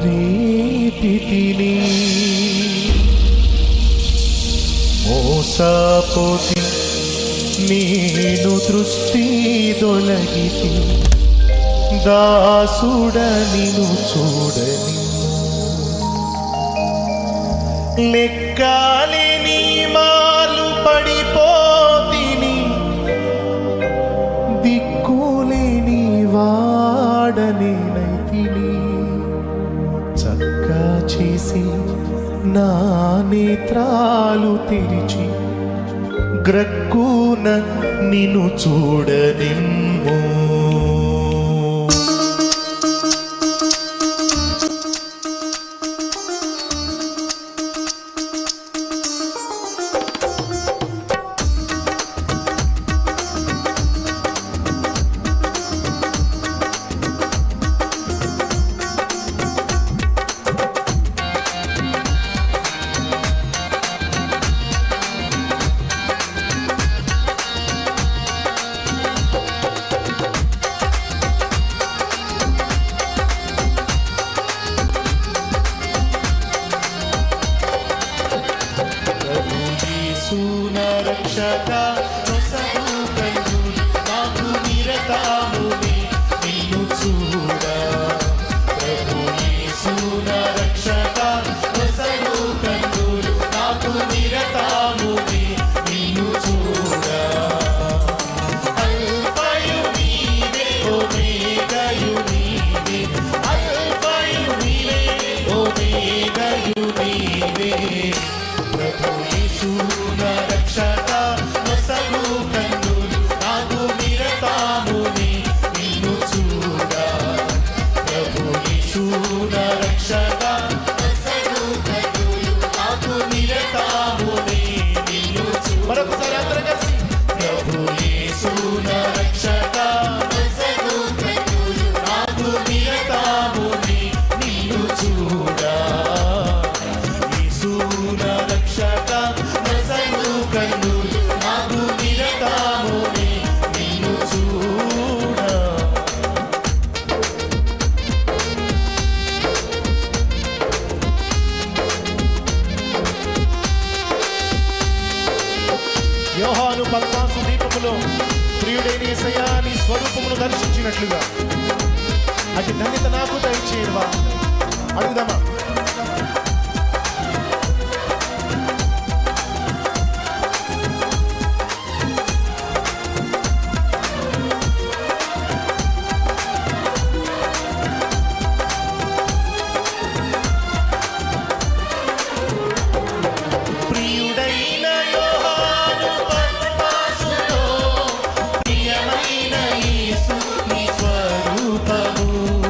రేపితిని మోసపోతి నేను దృష్టి దొలగితి దాసుడనిను చూడని లెక్కాలేని మాలు పడిపోతిని దిక్కులేని వాడని నైతిని చక్కా చేసి నా నేత్రాలు తెరిచి గ్రక్కున నిన్ను చూడనిమ్ము ప్రభు యేసున రక్షక నొసగు కన్నులు నాకు నిరతాముని నిన్ను చూడ ప్రభు యేసున రక్షక నొసగు కన్నులు నాకు నిరతాముని నిన్ను చూడ అల్ఫయు నీవే ఒమేగయు నీవే అల్ఫయు నీవే ఒమేగయు నీవే ప్రభు యేసు నా రక్షక నొసగు కన్నులు నాకు నిరతాముని నిన్ను చూడ ప్రభు యేసు నా రక్షక నొసగు కన్నులు నాకు నిరతాముని నిన్ను చూడ మరొకసారి అందరం కలిసి ప్రభు యేసు నా రక్షక నొసగు కన్నులు నాకు నిరతాముని నిన్ను చూడ యేసున రక్షక నసను కన్నులు నాకు నిరతాముని నిన్ను చూడ యోహాను పద్మాసు దీపములో ప్రియుడైన యేసయ్యా నీ స్వరూపమును దర్శించినట్లుగా అటు ధన్యత నాకు దయచేయవా అడుగుదామా ప్రియుడైన యోహాను పద్మాసులో ప్రియమైన యేసు నీ స్వరూపము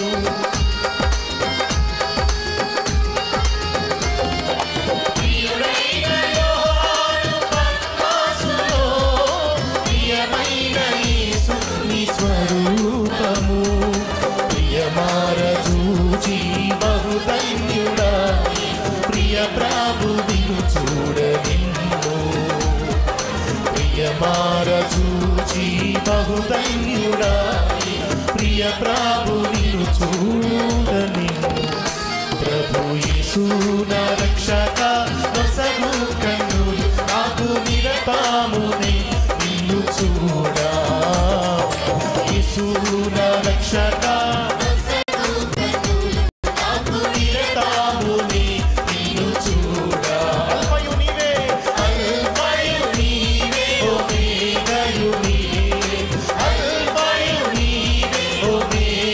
ప్రియుడైన యోహాను పద్మాసులో ప్రియమైన యేసు నీ స్వరూపము ప్రియమార చూచి బహుధన్యుడాయి ప్రియ ప్రభు నిన్ను చూడనిమ్ము ప్రియమార చూచి బహుధన్యుడాయి ప్రియ ప్రభు నిన్ను చూడనిమ్ము ప్రభు యేసు నా రక్షక నొసగు కన్నులు నాకు నిరతాముని నిన్ను చూడా యేసు నా రక్షక నాకు నిరతాముని నిన్ను చూడా అల్ఫయు నీవే అల్ఫయు నీవే ఓమేగయు నీవే అల్ఫయు నీవే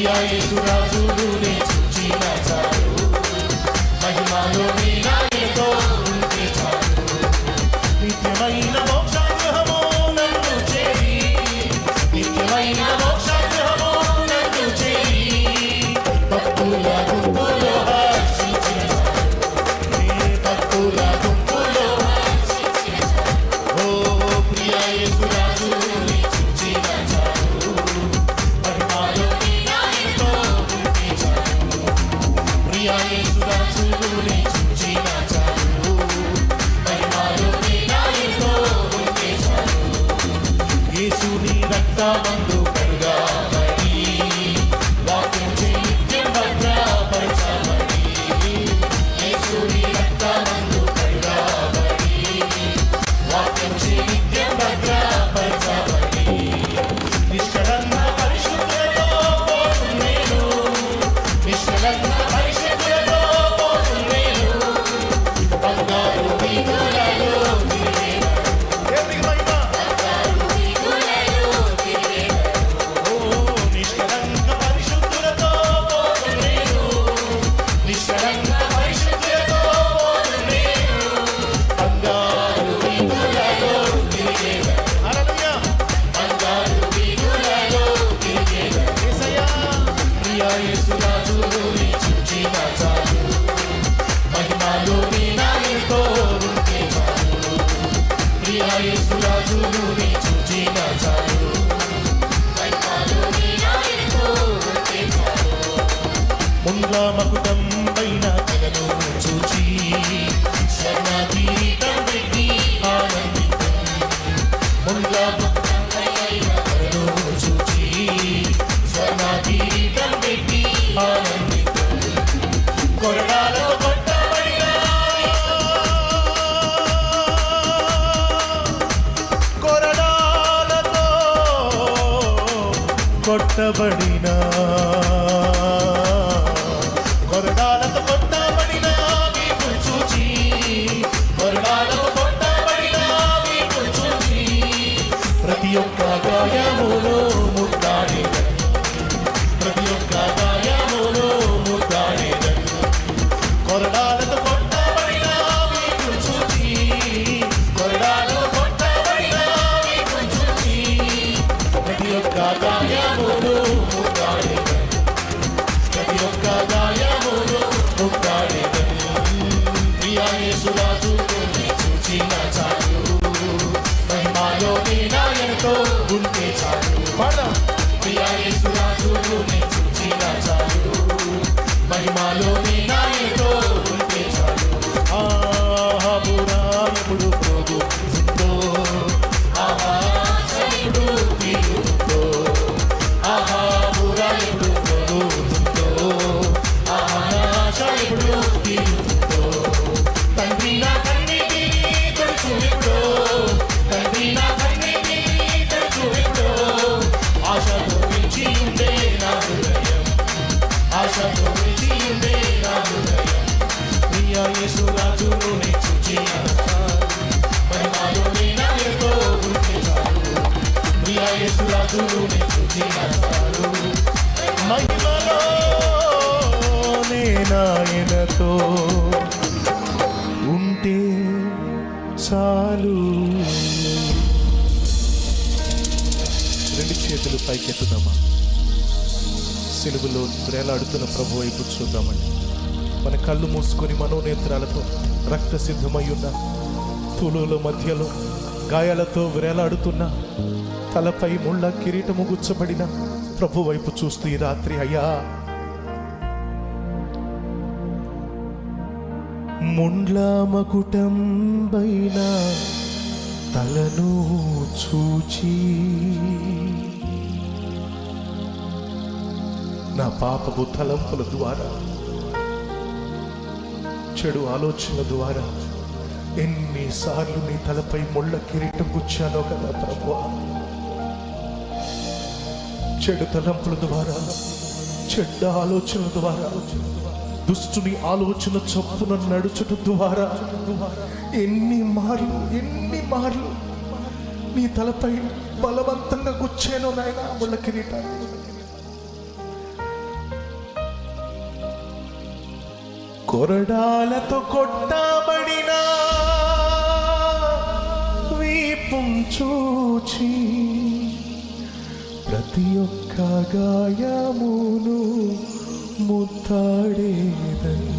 ప్రియా యేసురాజును నే చూచిన చాలు మహిమలో నీ నాయనతో ఉంటే చాలు నిత్యమైన మోక్షాగ్రహము నన్ను చేయి నిత్యమైన మోక్షాగ్రహము నన్ను చేయి భక్తుల గుంపులో హర్షించిన చాలు. నీ భక్తుల గుంపులో ఓ ప్రియా యేసురాజుని చూచిన చాలు మహిమలో నీ నాయనతో ఉంటే చాలు ప్రియా యేసురాజుని చూచిన చాలు మహిమలో నీ నాయనతో ఉంటే చాలు యేసుని రక్తమందు కరుగాబడి వాక్యం చే నిత్యం భద్రపరచబడి యేసుని రక్తమందు కరుగాబడి వాక్యం చే నిత్యం భద్రపరచబడి నిష్కలంక పరిశుద్ధులతో పోతున్నాను నిష్కలంక పరిశుద్ధులతో పోతున్నాను బంగారు వీధులలో తిరిగేను. దేవునికి మహిమ. ఓ నిష్కలంక పరిశుద్ధులతో పోతున్నాను నిష్కలంక పరిశుద్ధులతో పోతున్నాను బంగారు వీధులలో తిరిగేను. హల్లెలూయా. బంగారు వీధులలో తిరిగేను. యేసయ్యా. ప్రియా యేసురాజుని చూచిన చాలు మహిమలో నీ నాయనతో ఉంటే చాలు ప్రియా యేసురాజుని చూచిన చాలు మహిమలో నీ నాయనతో ఉంటే చాలు ముండ్ల మకుటం పైన తెగను చూచి స్వర్ణ కిరీటం పెట్టి ఆనందితం ముండ్ల మకుటం పైన తెగను చూచి స్వర్ణ కిరీటం పెట్టి ఆనందితం కొరడాలతో కొట్టబడిన కొరడాలతో కొట్టబడిన కొరడాలతో కొట్టబడిన మీకు చూచి కొరడాలతో కొట్టబడిన మీకు చూచి ప్రతి ఒక్క గాయములో ముద్దాడేదను ప్రతి ఒక్క గాయములో ముద్దాడేదను కొరడాలతో కొట్టబడిన మీకు చూచి కొరడాలతో కొట్టబడిన మీకు చూచి ప్రతి ఒక్క గాయములు ముద్దాడేదను ప్రతి ఒక్క గాయములు ముద్దాడేదను ప్రియా యేసురాజు చూచిన చాలు మహిమాలో నీ నాయనతో ఉంటే చాలు పాడదాం ప్రియా యేసురాజు చూచిన చాలు మహిమాలో నీ నాయనతో ఉంటే చాలు ఆహాబురాయముడు ప్రభుత్వంతో ఆహాసముడు తీరుతో ఆహాబురాయముడు ప్రభుత్వంతో ఆహాశయుడు తీరుతో తండ్రి నా కన్నిటి తెలుసు ఎప్పుడో తండ్రి నా కన్నిటి తెలుసు ఎప్పుడో ఆశతో మించి ఉండే నా హృదయం ఆశతో మించి ఉండే నా హృదయం ప్రియా యేసు రాజును నే చూచిన మహిమాలో నీ నాయనతో ఉంటే చాలు ప్రియా యేసు రాజును నే చూచిన చాలు మహిమలో నీ నాయనతో ఉంటే చాలు రెండు చేతులు పైకెత్తుదామా సెలువులో వేలాడుతున్న ప్రభు వైపు చూద్దామండి మన కళ్ళు మూసుకొని మనోనేత్రాలతో రక్త సిద్ధమై ఉన్న తులుల మధ్యలో గాయాలతో వేలాడుతున్న తలపై ముళ్ళ కిరీటము గుచ్చబడిన ప్రభు వైపు చూస్తూ ఈ రాత్రి అయ్యా ముండ్ల మకుటం పైన తలను చూచి నా పాపపు తలంపుల ద్వారా చెడు ఆలోచనల ద్వారా ఎన్నిసార్లు నీ తలపై ముళ్ళ కిరీటం గుచ్చానో కదా ప్రభు చెడు తలంపుల ద్వారా చెడ్డ ఆలోచనల ద్వారా దుష్టుని ఆలోచన చొప్పున నడుచుట ద్వారా ఎన్ని మార్లు ఎన్ని మార్లు నీ తలపై బలవంతంగా గుచ్చానో నాయన ముళ్ళ కిరీటాన్ని కొరడాలతో కొట్టబడిన వీపం చూచి ప్రతి ఒక్క గాయమును ముత్తాడేదని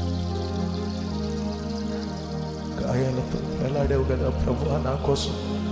గాయాలతో వేలాడావు కదా ప్రభు నా కోసం